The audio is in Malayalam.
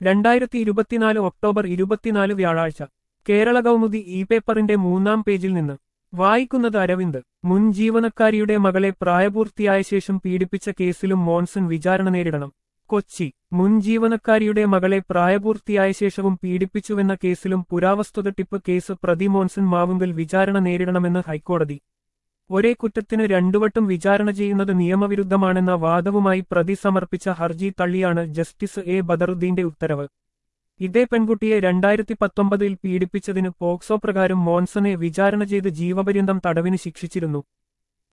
രണ്ടായിരത്തി ഇരുപത്തിനാല് ഒക്ടോബർ ഇരുപത്തിനാല് വ്യാഴാഴ്ച കേരള കൗമുദി ഇ പേപ്പറിന്റെ മൂന്നാം പേജിൽ നിന്ന് വായിക്കുന്നത് അരവിന്ദ് മുൻ ജീവനക്കാരിയുടെ മകളെ പ്രായപൂർത്തിയായ ശേഷം പീഡിപ്പിച്ച കേസിലും മോൺസൺ വിചാരണ നേരിടണം കൊച്ചി മുൻ ജീവനക്കാരിയുടെ മകളെ പ്രായപൂർത്തിയായ ശേഷവും പീഡിപ്പിച്ചുവെന്ന കേസിലും പുരാവസ്തുതട്ടിപ്പ് കേസ് പ്രതി മോൺസൺ മാവുങ്കൽ വിചാരണ നേരിടണമെന്ന് ഹൈക്കോടതി ഒരേ കുറ്റത്തിന് രണ്ടുവട്ടം വിചാരണ ചെയ്യുന്നത് നിയമവിരുദ്ധമാണെന്ന വാദവുമായി പ്രതി സമർപ്പിച്ച ഹർജി തള്ളിയാണ് ജസ്റ്റിസ് എ ബദറുദ്ദീന്റെ ഉത്തരവ് ഇതേ പെൺകുട്ടിയെ രണ്ടായിരത്തി പത്തൊമ്പതിൽ പീഡിപ്പിച്ചതിന് പോക്സോ പ്രകാരം മോൺസനെ വിചാരണ ചെയ്ത് ജീവപര്യന്തം തടവിന് ശിക്ഷിച്ചിരുന്നു